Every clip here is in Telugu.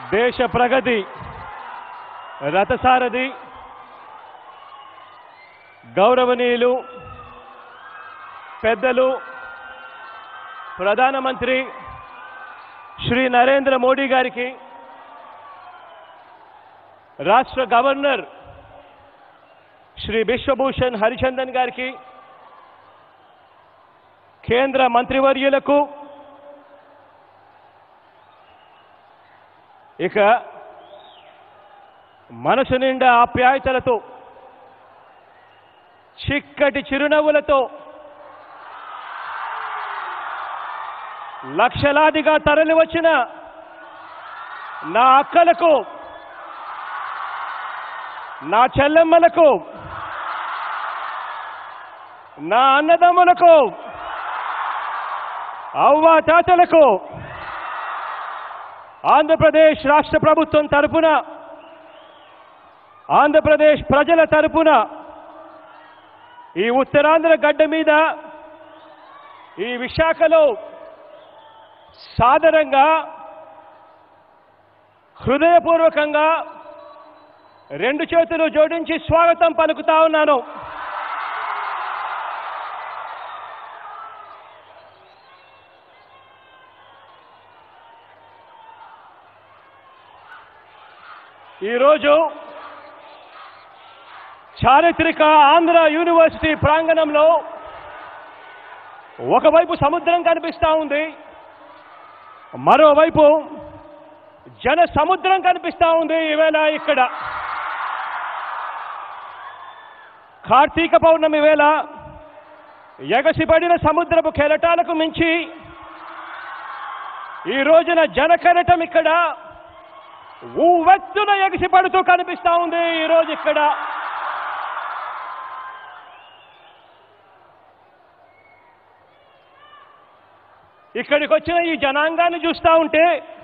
దేశ ప్రగతి రథసారథి గౌరవనీయులు పెద్దలు ప్రధానమంత్రి శ్రీ నరేంద్ర మోడీ గారికి రాష్ట్ర గవర్నర్ శ్రీ బిశ్వభూషణ్ హరిచందన్ గారికి కేంద్ర మంత్రివర్యులకు ఇక మనసు నిండా ఆప్యాయతలతో చిక్కటి చిరునవ్వులతో లక్షలాదిగా తరలి వచ్చిన నా అక్కలకు నా చెల్లెమ్మలకు నా అన్నదమ్ములకు అవ్వ తాతలకు ఆంధ్రప్రదేశ్ రాష్ట్ర ప్రభుత్వం తరపున ఆంధ్రప్రదేశ్ ప్రజల తరపున ఈ ఉత్తరాంధ్ర గడ్డ మీద ఈ విశాఖలో సాదరంగా హృదయపూర్వకంగా రెండు చేతులు జోడించి స్వాగతం పలుకుతా ఉన్నాను ఈరోజు చారిత్రక ఆంధ్ర యూనివర్సిటీ ప్రాంగణంలో ఒకవైపు సముద్రం కనిపిస్తా ఉంది మరోవైపు జన సముద్రం కనిపిస్తా ఉంది ఈవేళ ఇక్కడ కార్తీక పౌర్ణమి వేళ ఎగసిపడిన సముద్రపు కెరటాలకు మించి ఈ రోజున జనకెరటం ఇక్కడ ఊవెత్తున ఎగిసిపడుతూ కనిపిస్తా ఉంది ఈ రోజు ఇక్కడ ఇక్కడికి వచ్చిన ఈ జనాంగాన్ని చూస్తా ఉంటే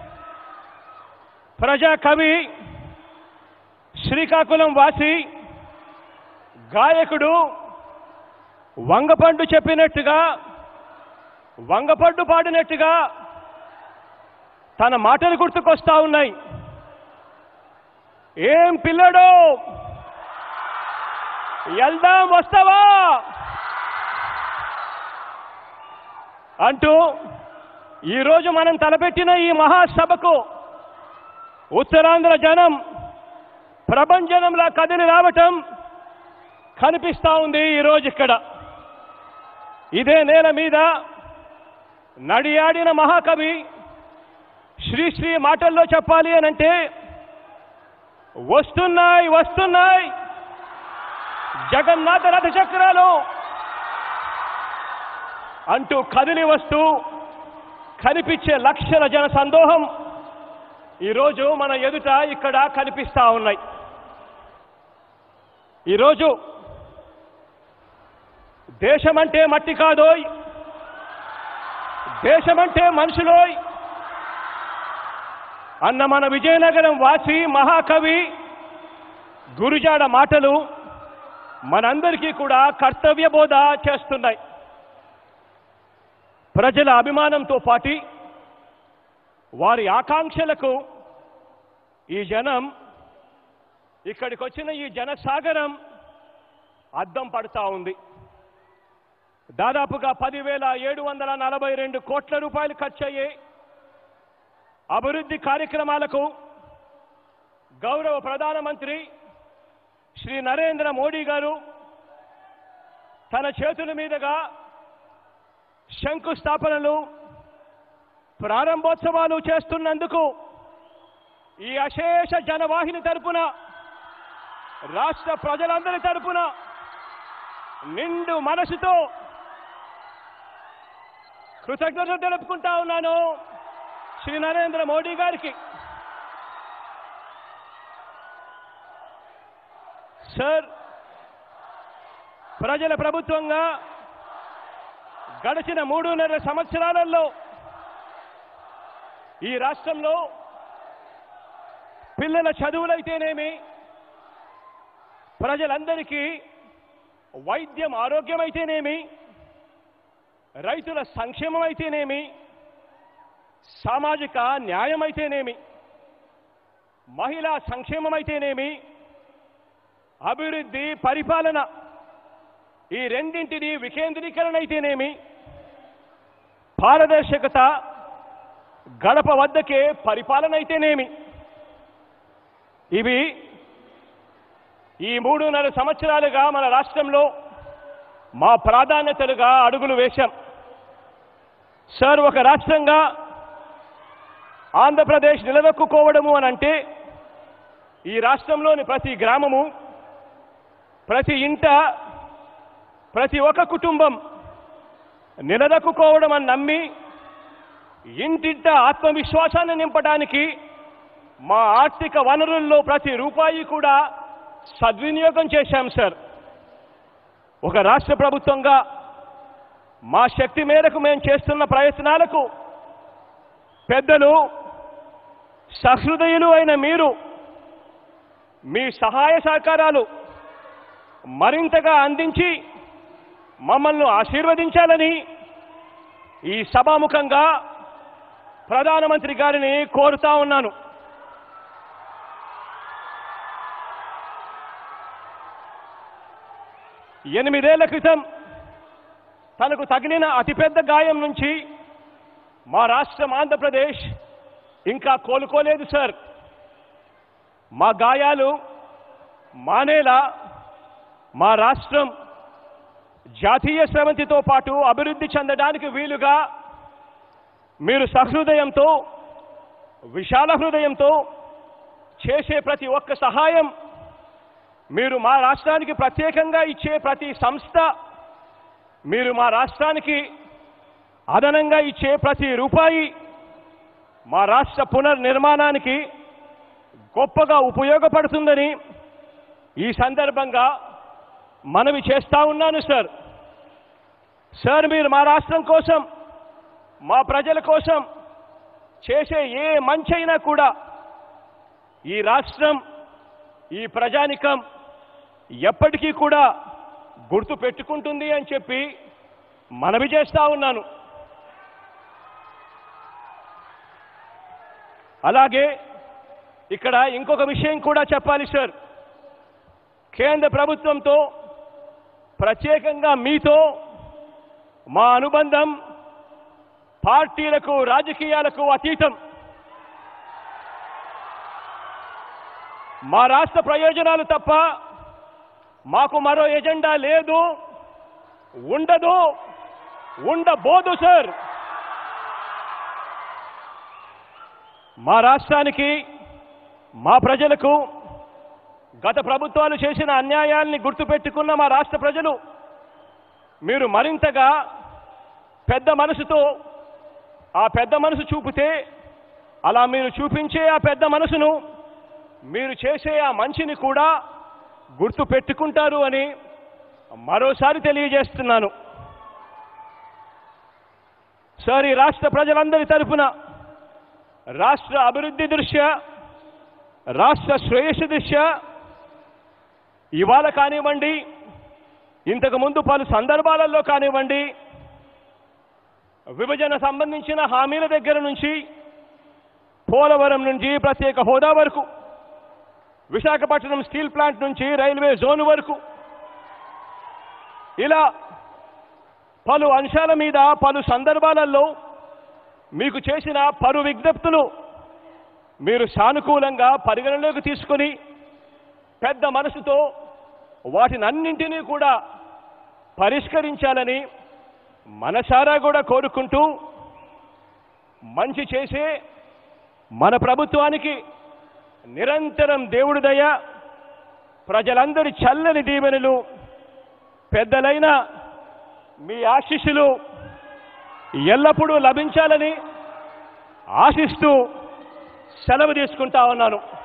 ప్రజా కవి శ్రీకాకుళం వాసి గాయకుడు వంగపండు చెప్పినట్టుగా వంగపండు పాడినట్టుగా తన మాటలు గుర్తుకొస్తా ఉన్నాయి ఏం పిల్లడు వెళ్దాం వస్తావా అంటూ ఈరోజు మనం తలపెట్టిన ఈ మహాసభకు ఉత్తరాంధ్ర జనం ప్రభంజనంలా కదిలి రావటం కనిపిస్తా ఉంది ఈరోజు ఇక్కడ ఇదే నేల మీద నడియాడిన మహాకవి శ్రీశ్రీ మాటల్లో చెప్పాలి అని అంటే వస్తున్నాయి వస్తున్నాయి జగన్నాథ రథ చక్రాలు అంటూ కదిలి వస్తూ కనిపించే లక్షల జన సందోహం ఈరోజు మన ఎదుట ఇక్కడ కనిపిస్తా ఉన్నాయి ఈరోజు దేశమంటే మట్టి కాదోయ్ దేశమంటే మనుషులోయ్ అన్న మన విజయనగరం వాసి మహాకవి గురుజాడ మాటలు మనందరికీ కూడా కర్తవ్య బోధ చేస్తున్నాయి ప్రజల అభిమానంతో పాటి వారి ఆకాంక్షలకు ఈ జనం ఇక్కడికి వచ్చిన ఈ జనసాగరం అద్దం పడతా ఉంది దాదాపుగా పదివేల ఏడు వందల నలభై రెండు కోట్ల రూపాయలు ఖర్చయ్యే అభివృద్ధి కార్యక్రమాలకు గౌరవ ప్రధానమంత్రి శ్రీ నరేంద్ర మోడీ గారు తన చేతుల మీదుగా శంకుస్థాపనలు ప్రారంభోత్సవాలు చేస్తున్నందుకు ఈ అశేష జనవాహిని తరపున రాష్ట్ర ప్రజలందరి తరపున నిండు మనసుతో కృతజ్ఞత తెలుపుకుంటా ఉన్నాను శ్రీ నరేంద్ర మోడీ గారికి సార్ ప్రజల ప్రభుత్వంగా గడిచిన మూడున్నర సంవత్సరాలలో ఈ రాష్ట్రంలో పిల్లల చదువులైతేనేమి ప్రజలందరికీ వైద్యం ఆరోగ్యమైతేనేమి రైతుల సంక్షేమం అయితేనేమి సామాజిక న్యాయమైతేనేమి మహిళా సంక్షేమం అయితేనేమి అభివృద్ధి పరిపాలన ఈ రెండింటిని వికేంద్రీకరణ అయితేనేమి పారదర్శకత గడప వద్దకే పరిపాలన అయితేనేమి ఇవి ఈ మూడున్నర సంవత్సరాలుగా మన రాష్ట్రంలో మా ప్రాధాన్యతలుగా అడుగులు వేశాం సార్ ఒక రాష్ట్రంగా ఆంధ్రప్రదేశ్ నిలదొక్కుకోవడము అని అంటే ఈ రాష్ట్రంలోని ప్రతి గ్రామము ప్రతి ఇంట ప్రతి ఒక్క కుటుంబం నిలదొక్కుకోవడం అని నమ్మి ఇంటింట ఆత్మవిశ్వాసాన్ని నింపడానికి మా ఆర్థిక వనరుల్లో ప్రతి రూపాయి కూడా సద్వినియోగం చేశాం సార్ ఒక రాష్ట్ర ప్రభుత్వంగా మా శక్తి మేరకు మేము చేస్తున్న ప్రయత్నాలకు పెద్దలు సహృదయులు అయిన మీరు మీ సహాయ సహకారాలు మరింతగా అందించి మమ్మల్ని ఆశీర్వదించాలని ఈ సభాముఖంగా ప్రధానమంత్రి గారిని కోరుతా ఉన్నాను ఎనిమిదేళ్ల క్రితం తనకు తగిలిన అతిపెద్ద గాయం నుంచి మా రాష్ట్రం ఆంధ్రప్రదేశ్ ఇంకా కోలుకోలేదు సార్ మా గాయాలు మానేలా మా రాష్ట్రం జాతీయ స్రవంతితో పాటు అభివృద్ధి చెందడానికి వీలుగా మీరు సహృదయంతో విశాల హృదయంతో చేసే ప్రతి ఒక్క సహాయం మీరు మా రాష్ట్రానికి ప్రత్యేకంగా ఇచ్చే ప్రతి సంస్థ మీరు మా రాష్ట్రానికి అదనంగా ఇచ్చే ప్రతి రూపాయి మా రాష్ట్ర పునర్నిర్మాణానికి గొప్పగా ఉపయోగపడుతుందని ఈ సందర్భంగా మనవి చేస్తా ఉన్నాను సార్ సార్ మీరు మా రాష్ట్రం కోసం మా ప్రజల కోసం చేసే ఏ మంచైనా కూడా ఈ రాష్ట్రం ఈ ప్రజానికం ఎప్పటికీ కూడా గుర్తు పెట్టుకుంటుంది అని చెప్పి మనవి చేస్తా ఉన్నాను అలాగే ఇక్కడ ఇంకొక విషయం కూడా చెప్పాలి సార్ కేంద్ర ప్రభుత్వంతో ప్రత్యేకంగా మీతో మా అనుబంధం పార్టీలకు రాజకీయాలకు అతీతం మా రాష్ట్ర ప్రయోజనాలు తప్ప మాకు మరో ఎజెండా లేదు ఉండదు ఉండబోదు సార్ మా రాష్ట్రానికి మా ప్రజలకు గత ప్రభుత్వాలు చేసిన అన్యాయాల్ని గుర్తుపెట్టుకున్న మా రాష్ట్ర ప్రజలు మీరు మరింతగా పెద్ద మనసుతో ఆ పెద్ద మనసు చూపితే అలా మీరు చూపించే ఆ పెద్ద మనసును మీరు చేసే ఆ మంచిని కూడా గుర్తు పెట్టుకుంటారు అని మరోసారి తెలియజేస్తున్నాను సార్ ఈ రాష్ట్ర ప్రజలందరి తరపున రాష్ట్ర అభివృద్ధి దృష్ట్యా రాష్ట్ర శ్రేయస్సు దృష్ట్యా ఇవాళ కానివ్వండి ఇంతకు ముందు పలు సందర్భాలలో కానివ్వండి విభజన సంబంధించిన హామీల దగ్గర నుంచి పోలవరం నుంచి ప్రత్యేక హోదా వరకు విశాఖపట్నం స్టీల్ ప్లాంట్ నుంచి రైల్వే జోన్ వరకు ఇలా పలు అంశాల మీద పలు సందర్భాలలో మీకు చేసిన పలు విజ్ఞప్తులు మీరు సానుకూలంగా పరిగణలోకి తీసుకొని పెద్ద మనసుతో వాటినన్నింటినీ కూడా పరిష్కరించాలని మనసారా కూడా కోరుకుంటూ మంచి చేసే మన ప్రభుత్వానికి నిరంతరం దేవుడి దయ ప్రజలందరి చల్లని దీవెనలు పెద్దలైన మీ ఆశీస్సులు ఎల్లప్పుడూ లభించాలని ఆశిస్తూ సెలవు తీసుకుంటా ఉన్నాను